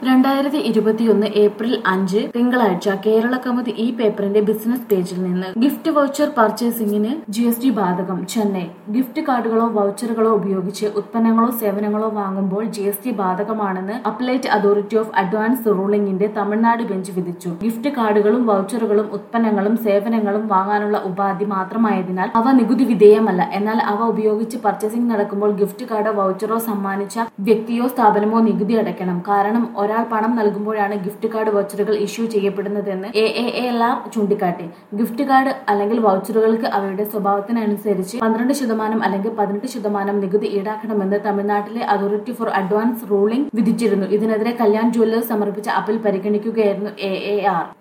രണ്ടായിരത്തി ഇരുപത്തിയൊന്ന് ഏപ്രിൽ അഞ്ച് തിങ്കളാഴ്ച കേരള കൗമുദി ഈ പേപ്പറിന്റെ ബിസിനസ് പേജിൽ നിന്ന് ഗിഫ്റ്റ് വൗച്ചർ പർച്ചേസിംഗിന് ജി എസ് ടി ബാധകം ചെന്നൈ ഗിഫ്റ്റ് കാർഡുകളോ വൗച്ചറുകളോ ഉപയോഗിച്ച് ഉത്പന്നങ്ങളോ സേവനങ്ങളോ വാങ്ങുമ്പോൾ ജി എസ് ടി ബാധകമാണെന്ന് അപ്പലേറ്റ് അതോറിറ്റി ഓഫ് അഡ്വാൻസ് റൂളിംഗിന്റെ തമിഴ്നാട് ബെഞ്ച് വിധിച്ചു ഗിഫ്റ്റ് കാർഡുകളും വൗച്ചറുകളും ഉത്പന്നങ്ങളും സേവനങ്ങളും വാങ്ങാനുള്ള ഉപാധി മാത്രമായതിനാൽ അവ നികുതി വിധേയമല്ല എന്നാൽ അവ ഉപയോഗിച്ച് പർച്ചേസിംഗ് നടക്കുമ്പോൾ ഗിഫ്റ്റ് കാർഡോ വൗച്ചറോ സമ്മാനിച്ച വ്യക്തിയോ സ്ഥാപനമോ നികുതി അടയ്ക്കണം കാരണം ഒരാൾ പണം നൽകുമ്പോഴാണ് ഗിഫ്റ്റ് കാർഡ് വൗച്ചറുകൾ ഇഷ്യൂ ചെയ്യപ്പെടുന്നതെന്ന് എ എ എൽ ആർ ചൂണ്ടിക്കാട്ടി ഗിഫ്റ്റ് കാർഡ് അല്ലെങ്കിൽ വൗച്ചറുകൾക്ക് അവയുടെ സ്വഭാവത്തിനനുസരിച്ച് പന്ത്രണ്ട് ശതമാനം അല്ലെങ്കിൽ പതിനെട്ട് ശതമാനം നികുതി ഈടാക്കണമെന്ന് തമിഴ്നാട്ടിലെ അതോറിറ്റി ഫോർ അഡ്വാൻസ് റൂളിംഗ് വിധിച്ചിരുന്നു ഇതിനെതിരെ കല്യാൺ ജുവല്ലേഴ്സ് സമർപ്പിച്ച അപ്പീൽ പരിഗണിക്കുകയായിരുന്നു എ എ ആർ